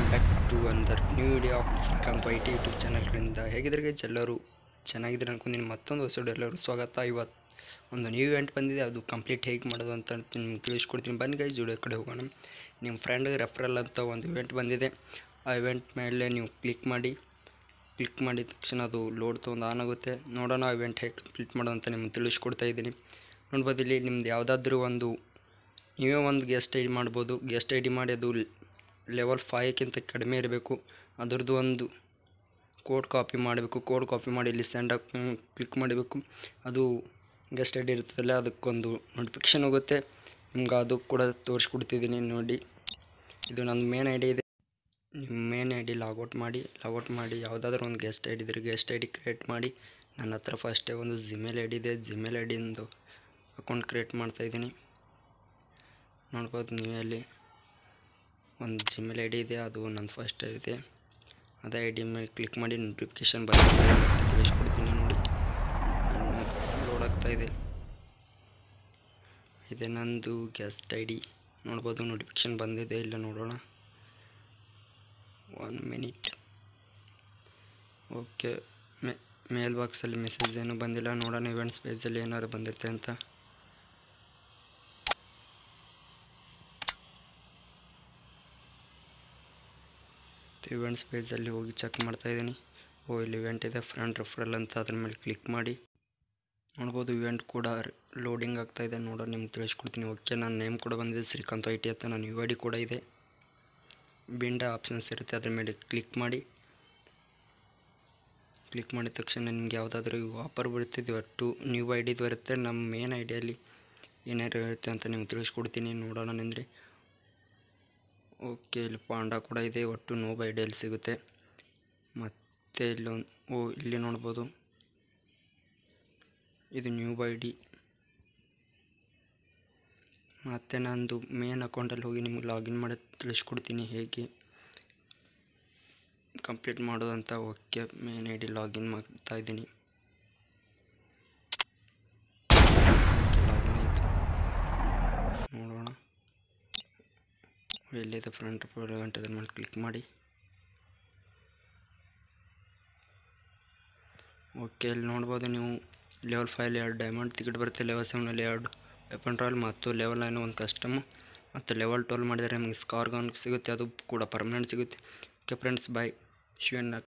back to another new video of Srikanth Y T YouTube ಚಾನಲ್ಗಳಿಂದ ಹೇಗಿದ್ರೆ guys ಎಲ್ಲರೂ ಚೆನ್ನಾಗಿದ್ರೆ ಅನ್ಕೊಂತೀನಿ ಮತ್ತೊಂದು ಹೊಸ ಎಲ್ಲರೂ ಸ್ವಾಗತ ಇವತ್ತು ಒಂದು ನ್ಯೂ ಇವೆಂಟ್ ಬಂದಿದೆ ಅದು ಕಂಪ್ಲೀಟ್ ಹೇಗೆ ಮಾಡೋದು ಅಂತ ನಿಮ್ಗೆ ತಿಳಿಸ್ಕೊಡ್ತೀನಿ ಬನ್ನಿ ಗೈಸ್ ವಿಡಿಯೋ ಕಡೆ ಹೋಗೋಣ ನಿಮ್ಮ ಫ್ರೆಂಡ್ಗೆ ರೆಫರಲ್ ಅಂತ ಒಂದು ಇವೆಂಟ್ ಬಂದಿದೆ ಆ ಇವೆಂಟ್ ಮೇಲೆ ನೀವು ಕ್ಲಿಕ್ ಮಾಡಿ ಕ್ಲಿಕ್ ಮಾಡಿದ ತಕ್ಷಣ ಅದು ಲೋಡ್ ತೊಗೊಂಡು ಆನ್ ಆಗುತ್ತೆ ನೋಡೋಣ ಆ ಇವೆಂಟ್ ಹೇಗೆ ಕಂಪ್ಲೀಟ್ ಮಾಡೋದು ಅಂತ ನಿಮ್ಗೆ ತಿಳಿಸ್ಕೊಡ್ತಾ ಇದ್ದೀನಿ ನೋಡ್ಬೋದು ಇಲ್ಲಿ ನಿಮ್ದು ಯಾವುದಾದ್ರೂ ಒಂದು ನೀವೇ ಒಂದು ಗೆಸ್ಟ್ ಐ ಡಿ ಮಾಡ್ಬೋದು ಗೆಸ್ಟ್ ಐ ಡಿ ಮಾಡಿ ಅದು ಲೆವೆಲ್ ಫೈವ್ಕ್ಕಿಂತ ಕಡಿಮೆ ಇರಬೇಕು ಅದರದ್ದು ಒಂದು ಕೋಡ್ ಕಾಪಿ ಮಾಡಬೇಕು ಕೋಡ್ ಕಾಪಿ ಮಾಡಿ ಇಲ್ಲಿ ಸೆಂಡ್ ಕ್ಲಿಕ್ ಮಾಡಬೇಕು ಅದು ಗೆಸ್ಟ್ ಐ ಡಿ ಇರ್ತದಲ್ಲ ಅದಕ್ಕೊಂದು ನೋಟಿಫಿಕೇಷನ್ ಹೋಗುತ್ತೆ ನಿಮ್ಗೆ ಅದು ಕೂಡ ತೋರಿಸ್ಕೊಡ್ತಿದ್ದೀನಿ ನೋಡಿ ಇದು ನನ್ನ ಮೇನ್ ಐ ಡಿ ಇದೆ ನಿಮ್ಮ ಮೇನ್ ಐ ಡಿ ಲಾಗೌಟ್ ಮಾಡಿ ಲಾಗೌಟ್ ಮಾಡಿ ಯಾವುದಾದ್ರೂ ಒಂದು ಗೆಸ್ಟ್ ಐ ಡಿ ಇದ್ರೆ ಗೆಸ್ಟ್ ಐ ಡಿ ಕ್ರಿಯೇಟ್ ಮಾಡಿ ನನ್ನ ಹತ್ರ ಫಸ್ಟೇ ಒಂದು ಜಿಮೇಲ್ ಐ ಡಿ ಇದೆ ಜಿಮೇಲ್ ಐ ಡಿಂದು ಅಕೌಂಟ್ ಕ್ರಿಯೇಟ್ ಮಾಡ್ತಾಯಿದ್ದೀನಿ ನೋಡ್ಬೋದು ನೀವೇ ಅಲ್ಲಿ ಒಂದು ಜಿಮೇಲ್ ಐ ಡಿ ಇದೆ ಅದು ನನ್ನ ಫಸ್ಟ್ ಇದೆ ಅದೇ ಐ ಡಿ ಮೇಲೆ ಕ್ಲಿಕ್ ಮಾಡಿ ನೋಟಿಫಿಕೇಷನ್ ಬರುತ್ತೆ ತಿಳಿಸ್ಕೊಡ್ತೀನಿ ನೋಡಿ ಲೋಡ್ ಆಗ್ತಾ ಇದೆ ಇದೆ ನಂದು ಗೆಸ್ಟ್ ಐ ಡಿ ನೋಡ್ಬೋದು ನೋಟಿಫಿಕೇಷನ್ ಬಂದಿದೆ ಇಲ್ಲ ನೋಡೋಣ ಒನ್ ಮಿನಿಟ್ ಓಕೆ ಮೇ ಮೇಲ್ ಬಾಕ್ಸಲ್ಲಿ ಮೆಸೇಜ್ ಏನೂ ಬಂದಿಲ್ಲ ನೋಡೋಣ ಇವೆಂಟ್ಸ್ ಪೇಜಲ್ಲಿ ಏನಾದ್ರು ಬಂದಿರುತ್ತೆ ಅಂತ ಇವೆಂಟ್ಸ್ ಪೇಜಲ್ಲಿ ಹೋಗಿ ಚೆಕ್ ಮಾಡ್ತಾಯಿದ್ದೀನಿ ಓ ಇಲ್ಲಿ ಇವೆಂಟ್ ಇದೆ ಫ್ರೆಂಡ್ ರೆಫರಲ್ ಅಂತ ಅದ್ರ ಮೇಲೆ ಕ್ಲಿಕ್ ಮಾಡಿ ನೋಡ್ಬೋದು ಇವೆಂಟ್ ಕೂಡ ಲೋಡಿಂಗ್ ಆಗ್ತಾಯಿದೆ ನೋಡೋ ನಿಮ್ಗೆ ತಿಳಿಸ್ಕೊಡ್ತೀನಿ ಓಕೆ ನನ್ನ ನೇಮ್ ಕೂಡ ಬಂದಿದೆ ಶ್ರೀಕಾಂತ್ ಐ ಟಿ ಅಂತ ನನ್ನ ಯು ಐ ಡಿ ಕೂಡ ಇದೆ ಬಿಂಡ ಆಪ್ಷನ್ಸ್ ಇರುತ್ತೆ ಅದ್ರ ಮೇಲೆ ಕ್ಲಿಕ್ ಮಾಡಿ ಕ್ಲಿಕ್ ಮಾಡಿದ ತಕ್ಷಣ ನಿಮ್ಗೆ ಯಾವುದಾದ್ರೂ ಆಫರ್ ಬರುತ್ತಿದೆ ಒಟ್ಟು ನ್ಯೂ ಐ ಡಿದು ಬರುತ್ತೆ ನಮ್ಮ ಮೇನ್ ಐ ಡಿಯಲ್ಲಿ ಏನಾರು ಇರುತ್ತೆ ಅಂತ ನಿಮ್ಗೆ ತಿಳಿಸ್ಕೊಡ್ತೀನಿ ನೋಡೋಣ ನಿಂದ್ರಿ ಓಕೆ ಇಲ್ಲಿ ಪಾಂಡ ಕೂಡ ಇದೆ ಒಟ್ಟು ನೋ ಬೈ ಡಿಯಲ್ಲಿ ಸಿಗುತ್ತೆ ಮತ್ತು ಇಲ್ಲೊಂದು ಓ ಇಲ್ಲಿ ನೋಡ್ಬೋದು ಇದು ನ್ಯೂ ಬೈ ಡಿ ಮತ್ತು ನಂದು ಮೇನ್ ಅಕೌಂಟಲ್ಲಿ ಹೋಗಿ ನಿಮ್ಗೆ ಲಾಗಿನ್ ಮಾಡಿ ತಿಳಿಸ್ಕೊಡ್ತೀನಿ ಹೇಗೆ ಕಂಪ್ಲೀಟ್ ಮಾಡೋದಂತ okay main I D login ಮಾಡ್ತಾ ಇದ್ದೀನಿ ಲಾಗಿನ್ ಆಯಿತು ನೋಡೋಣ ಎಲ್ಲಿದೆ ಫ್ರಂಟ್ ಗಂಟೆ ಅದ್ರ ಮೇಲೆ ಕ್ಲಿಕ್ ಮಾಡಿ ಓಕೆ ಇಲ್ಲಿ ನೋಡ್ಬೋದು ನೀವು ಲೆವೆಲ್ ಫೈವ್ ಎರಡು ಡೈಮಂಡ್ ಟಿಕೆಟ್ ಬರುತ್ತೆ ಲೆವೆಲ್ ಸೆವೆನಲ್ಲಿ ಎರಡು ವೆಪನ್ ರಾಯಲ್ ಮತ್ತು ಲೆವೆಲ್ ನೈನ್ ಒಂದು ಕಸ್ಟಮು ಮತ್ತು ಲೆವೆಲ್ ಟ್ವೆಲ್ ಮಾಡಿದರೆ ನಿಮಗೆ ಸ್ಕಾರ್ ಗನ್ ಸಿಗುತ್ತೆ ಅದು ಕೂಡ ಪರ್ಮನೆಂಟ್ ಸಿಗುತ್ತೆ ಓಕೆ ಫ್ರೆಂಡ್ಸ್ ಬಾಯ್ ಶಿವಣ್ಣ